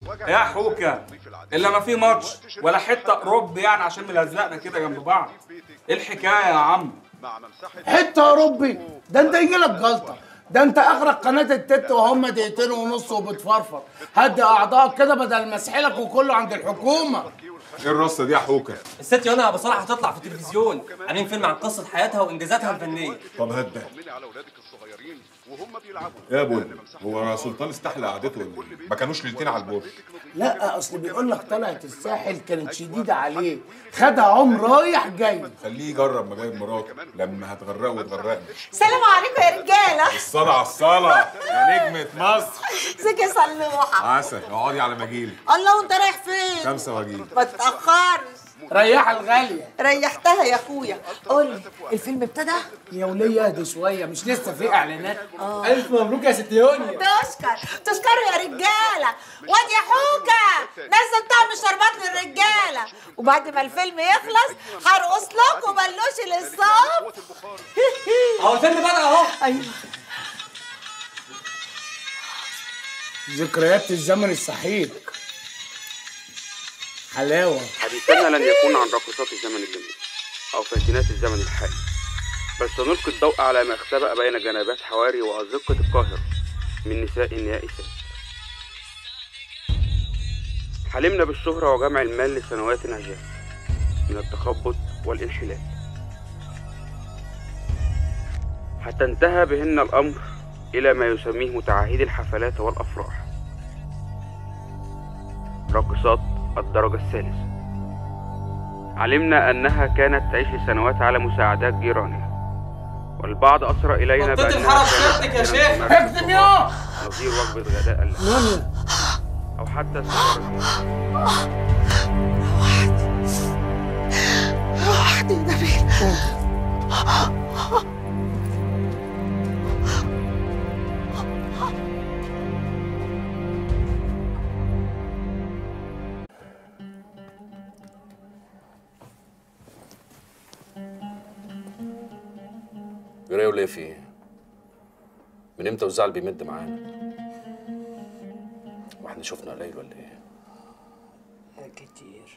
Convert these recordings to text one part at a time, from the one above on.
يا حوكه الا ما في ماتش ولا حته قرب يعني عشان ملزقنا كده جنب بعض ايه الحكايه يا عم حته يا ربي ده انت يجي لك جلطه ده انت اخرك قناه التت وهم دقيقتين ونص وبتفرفر هدي اعضائك كده بدل ما اسحلك وكله عند الحكومه ايه الرصه دي يا حوكه الست يونا بصراحه هتطلع في التلفزيون عاملين فيلم عن قصه حياتها وانجازاتها الفنيه طب هدى يا ابوي هو سلطان استحلى قعدته ولا ايه؟ ما كانوش ليلتين على البور لا اصل بيقول لك طلعت الساحل كانت شديده عليه خدها عم رايح جاي خليه يجرب مجايب مراته لما هتغرقه وتغرقني سلام عليكم يا رجاله الصلاة على الصلاة يا نجمة مصر ازيك يا صلوحه عسل اقعدي على مجيلي الله وانت رايح فين خمسة واجيلي ما تتاخرش ريح الغاليه ريحتها يا اخويا قول لي الفيلم ابتدى يا وليه اهدي شويه مش لسه في اعلانات الف مبروك يا ست يونيا تشكر تشكروا يا رجاله واد يا حوكه نزل طعم الشربات للرجاله وبعد ما الفيلم يخلص هرقص لكم بلوش للصف اهو الفيلم بدا اهو ايوه ذكريات الزمن السحيق حلاوه حديثنا لن يكون عن راقصات الزمن الجميل أو فاتنات الزمن الحالي بل سنلقي الضوء على ما اختبأ بين جنبات حواري وأزقة القاهرة من نساء يائسات حلمنا بالشهرة وجمع المال لسنوات عجاف من التخبط والانحلال حتى انتهى بهن الأمر إلى ما يسميه متعهدي الحفلات والأفراح راقصات الدرجة الثالثة علمنا أنها كانت تعيش لسنوات على مساعدات جيرانها والبعض أسرى إلينا نطيت بأنها الحرس كانت شرطك يا أحياناً شيخ. تمارس اكتم يا نظير وجبة غداء اللحم أو حتى السفر روحت يا نبيل جرايه وليه في ايه؟ من امتى والزعل بيمد معانا؟ واحنا شفنا قليل ولا ايه؟ كتير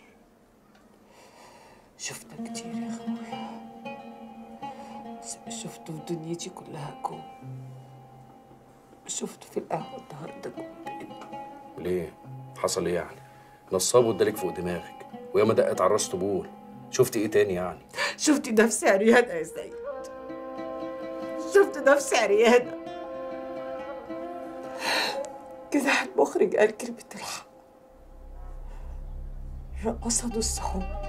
شفنا كتير يا اخويا بس مش شفته في دنيتي كلها كوم شفته في القهوة النهاردة كوم ليه؟ حصل ايه يعني؟ نصاب وادالك فوق دماغك وياما دقت على الراس طبول شفت ايه تاني يعني؟ شفت نفسي عريانة يا سيد شفت نفسي عريانة كده المخرج قال كلمة الحق رقصة نص عمر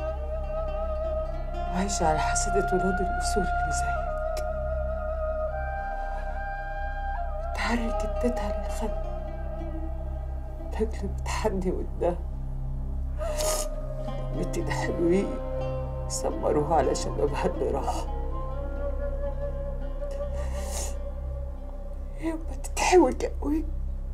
عايشة على حسدة ولاد الأصول اللي زيك بتحرك اديتها للخد لاجل بتحني ودها بنتي ده حلوين سمروها على شبابها اللي راح يما تتحوج قوي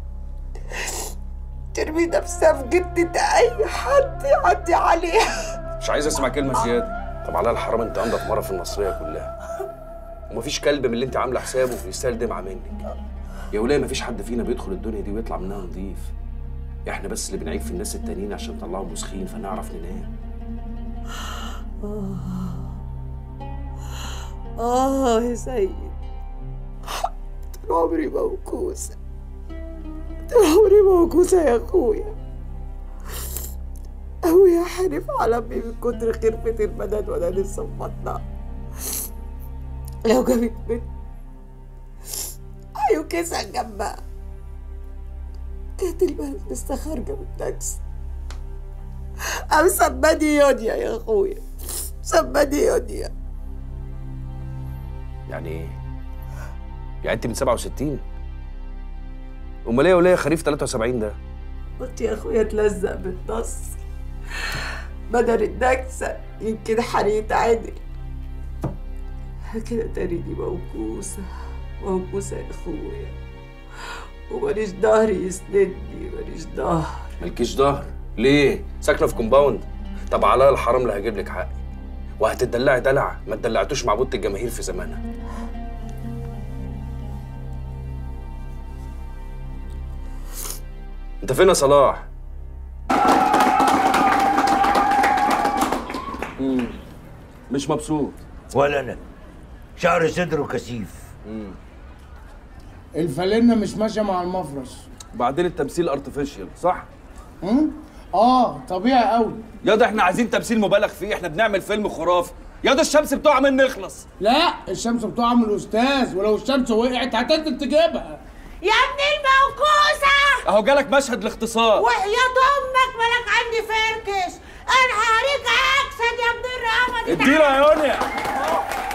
ترمي نفسها في جدة أي حد يعدي عليها مش عايز اسمع كلمه زياده طب على الحرام انت عندك مره في المصريه كلها ومفيش كلب من اللي انت عامله حسابه يستاهل دمعه منك يا ولايه مفيش حد فينا بيدخل الدنيا دي ويطلع منها نظيف احنا بس اللي بنعيب في الناس التانيين عشان نطلعهم مسخين فنعرف ننام آه يا سيد طول عمري موكوسة طول عمري موكوسة يا أخويا أوي يا حنيف على أمي من كتر خرفة البدن وأنا لسه مبطنة لو جابت بنت هيوكسها جنبها كانت البنت لسه خارجة من التاكسي أو سماني يونيا يا أخويا سماني يونيا يعني ايه؟ يعني انت من 67 امال ايه يا ولايه خريف 73 ده؟ قلت يا اخويا اتلزق بالنص بدل النكسة يمكن حريت عدل كده تريني موكوسة موكوسة يا اخويا وماليش ظهر يسندني ماليش ظهر مالكيش ظهر ليه؟ ساكنه في كومباوند طب على الحرام اللي هجيب لك حقي وهتدلعي دلع ما اتدلعتوش مع بوت الجماهير في زمانها انت انت فين يا صلاح مم. مش مبسوط ولا انا شعر صدره كثيف الفالنة مش ماشية مع المفرش بعدين التمثيل ارتفيشال صح هم؟ اه طبيعي قوي يا ده احنا عايزين تمثيل مبالغ فيه احنا بنعمل فيلم خرافي يا ده الشمس بتقع من نخلص لا الشمس بتقع من الاستاذ ولو الشمس وقعت هتنزل تجيبها يا ابن الموكوسة اهو جالك مشهد الاختصار وحياة امك مالك عندي فركش انا هريك اكسد يا ابن الرقبة دي اديله يا يونيا